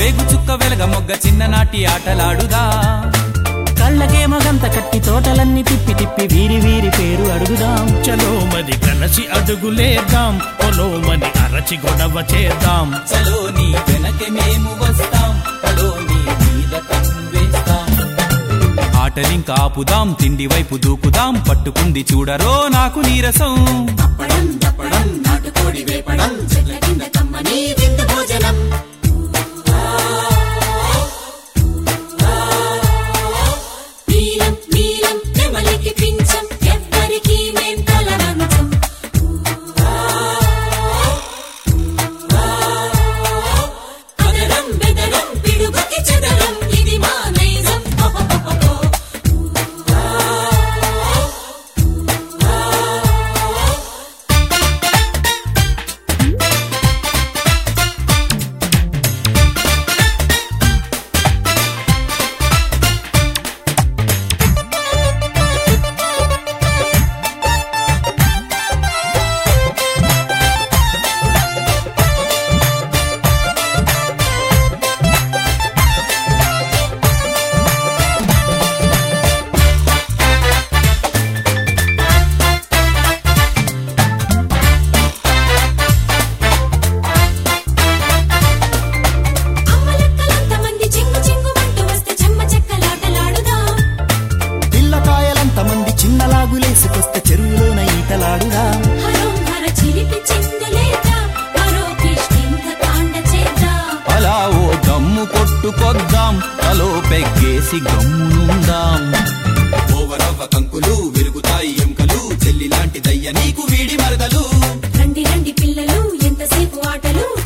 వేగు చుక్క వెలగ మొగ్గ చిన్ననాటి ఆటలాడుదా కళ్ళకేమో గంత కట్టి తోటలన్నీ తిప్పి తిప్పి వీరి వీరి పేరు అడుగుదాం చలో మరి కలసి అడుగులేద్దాం పొలోమని అరచి గొడవ చేద్దాం చలో నీ వెనకే మేము వస్తాం చలో నీ మీద కన్ను వేస్తాం ఆటలింక ఆపుదాం తిండి వైపు దూకుదాం పట్టుకుంది చూడరో నాకు నీరసం అప్పడం దప్పడం నాటుకోడి వేపడం చెట్ల కింద కమ్మని విందు భోజనం నీలం నీలం నెమలికి పించం ఎవ్వరికి మేం తలవంచం కదరం బెదరం పిడుగుకి చెదరం ఇది మా నైజం ఓహోహోహో. అమ్మలక్కలంత మంది చెంగు చెంగుమంటూ వస్తే చెమ్మ చెక్కలాటలాడుదాం పిల్లకాయలంత మంది చిన్నలాగులేసుకొస్తే చెరువులోన ఈతలాడుదాం హరోం హర చిలిపి చిందులేద్దాం మరో కిష్కింద కాండ చేద్దాం అలా ఓ దమ్ము కొట్టుకొద్దాం తలో పెగ్గేసి గమ్మునుందాం ఓవరవ్వ కంకులు విరుగుతాయి ఎముకలు చెల్లి లాంటి దయ్య నీకు వీడి మరదలు రండి రండి పిల్లలు ఎంతసేపు ఆటలు